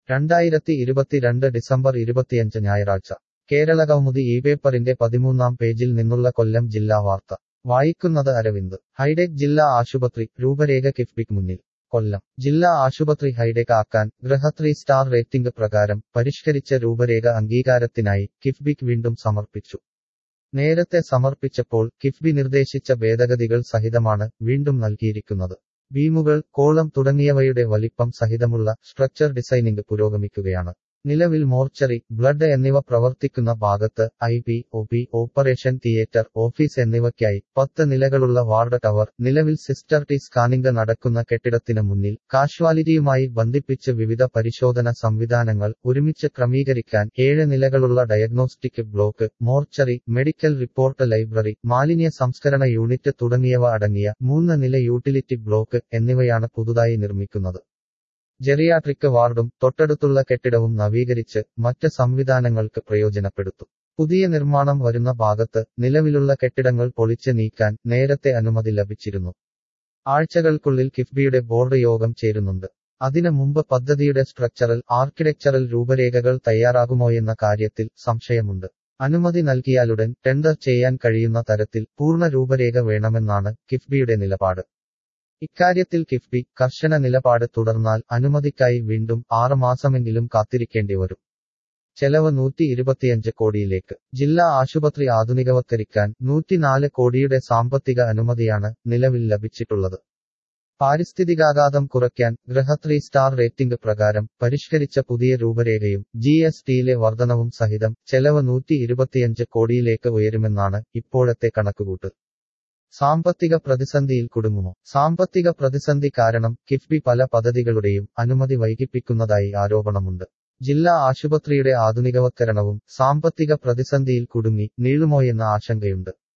രണ്ടായിരത്തി ഇരുപത്തിരണ്ട് ഡിസംബർ ഇരുപത്തിയഞ്ച് ഞായറാഴ്ച കേരളകൗമുദി ഈ പേപ്പറിന്റെ പതിമൂന്നാം പേജിൽ നിന്നുള്ള കൊല്ലം ജില്ലാ വാർത്ത വായിക്കുന്നത് അരവിന്ദ് ഹൈടെക് ജില്ലാ ആശുപത്രി രൂപരേഖ കിഫ്ബിക്ക് മുന്നിൽ കൊല്ലം ജില്ലാ ആശുപത്രി ഹൈടെക് ആക്കാൻ ഗൃഹ ത്രീ സ്റ്റാർ റേറ്റിംഗ് പ്രകാരം പരിഷ്കരിച്ച രൂപരേഖ അംഗീകാരത്തിനായി കിഫ്ബിക്ക് വീണ്ടും സമർപ്പിച്ചു നേരത്തെ സമർപ്പിച്ചപ്പോൾ കിഫ്ബി നിർദ്ദേശിച്ച ഭേദഗതികൾ സഹിതമാണ് വീണ്ടും നൽകിയിരിക്കുന്നത് ബീമുകൾ കോളം തുടങ്ങിയവയുടെ വലിപ്പം സഹിതമുള്ള സ്ട്രക്ചർ ഡിസൈനിംഗ് പുരോഗമിക്കുകയാണ് നിലവിൽ മോർച്ചറി ബ്ലഡ് എന്നിവ പ്രവർത്തിക്കുന്ന ഭാഗത്ത് I P O P operation theatre office എന്നിവയ്ക്കായി പത്ത് നിലകളുള്ള വാർഡ് ടവർ നിലവിൽ സിസ്റ്റർ ടി സ്കാനിംഗ് നടക്കുന്ന കെട്ടിടത്തിന് മുന്നിൽ കാഷ്വാലിറ്റിയുമായി ബന്ധിപ്പിച്ച് വിവിധ പരിശോധന സംവിധാനങ്ങൾ ഒരുമിച്ച് ക്രമീകരിക്കാൻ ഏഴ് നിലകളുള്ള diagnostic block mortuary medical report library മാലിന്യ സംസ്കരണ യൂണിറ്റ് തുടങ്ങിയവ അടങ്ങിയ മൂന്ന് നില യൂട്ടിലിറ്റി ബ്ലോക്ക് എന്നിവയാണ് പുതുതായി നിർമ്മിക്കുന്നത് ജെറിയാട്രിക് വാർഡും തൊട്ടടുത്തുള്ള കെട്ടിടവും നവീകരിച്ച് മറ്റ് സംവിധാനങ്ങൾക്ക് പ്രയോജനപ്പെടുത്തും പുതിയ നിർമ്മാണം വരുന്ന ഭാഗത്ത് നിലവിലുള്ള കെട്ടിടങ്ങൾ പൊളിച്ച് നീക്കാൻ നേരത്തെ അനുമതി ലഭിച്ചിരുന്നു ആഴ്ചകൾക്കുള്ളിൽ കിഫ്ബിയുടെ ബോർഡ് യോഗം ചേരുന്നുണ്ട് അതിനു മുമ്പ് പദ്ധതിയുടെ സ്ട്രക്ചറൽ ആർക്കിടെക്ചറൽ രൂപരേഖകൾ തയ്യാറാകുമോയെന്ന കാര്യത്തിൽ സംശയമുണ്ട് അനുമതി നൽകിയാലുടൻ ടെൻഡർ ചെയ്യാൻ കഴിയുന്ന തരത്തിൽ പൂർണ്ണ രൂപരേഖ വേണമെന്നാണ് കിഫ്ബിയുടെ നിലപാട് ഇക്കാര്യത്തിൽ കിഫ്ബി കർശന നിലപാട് തുടർന്നാൽ അനുമതിക്കായി വീണ്ടും ആറ് മാസമെങ്കിലും കാത്തിരിക്കേണ്ടി വരും ചെലവ് നൂറ്റി ഇരുപത്തിയഞ്ച് കോടിയിലേക്ക് ജില്ലാ ആശുപത്രി ആധുനികവത്കരിക്കാൻ നൂറ്റിനാല് കോടിയുടെ സാമ്പത്തിക അനുമതിയാണ് നിലവിൽ ലഭിച്ചിട്ടുള്ളത് പാരിസ്ഥിതികാഘാതം കുറയ്ക്കാൻ ഗൃഹ ത്രീ സ്റ്റാർ റേറ്റിംഗ് പ്രകാരം പരിഷ്കരിച്ച പുതിയ രൂപരേഖയും ജി എസ് ടിയിലെ വർധനവും സഹിതം ചെലവ് നൂറ്റി ഇരുപത്തിയഞ്ച് കോടിയിലേക്ക് ഉയരുമെന്നാണ് ഇപ്പോഴത്തെ കണക്കുകൂട്ട് സാമ്പത്തിക പ്രതിസന്ധിയിൽ കുടുങ്ങുമോ സാമ്പത്തിക പ്രതിസന്ധി കാരണം കിഫ്ബി പല പദ്ധതികളുടെയും അനുമതി വൈകിപ്പിക്കുന്നതായി ആരോപണമുണ്ട് ജില്ലാ ആശുപത്രിയുടെ ആധുനികവത്കരണവും സാമ്പത്തിക പ്രതിസന്ധിയിൽ കുടുങ്ങി നീളുമോയെന്ന ആശങ്കയുണ്ട്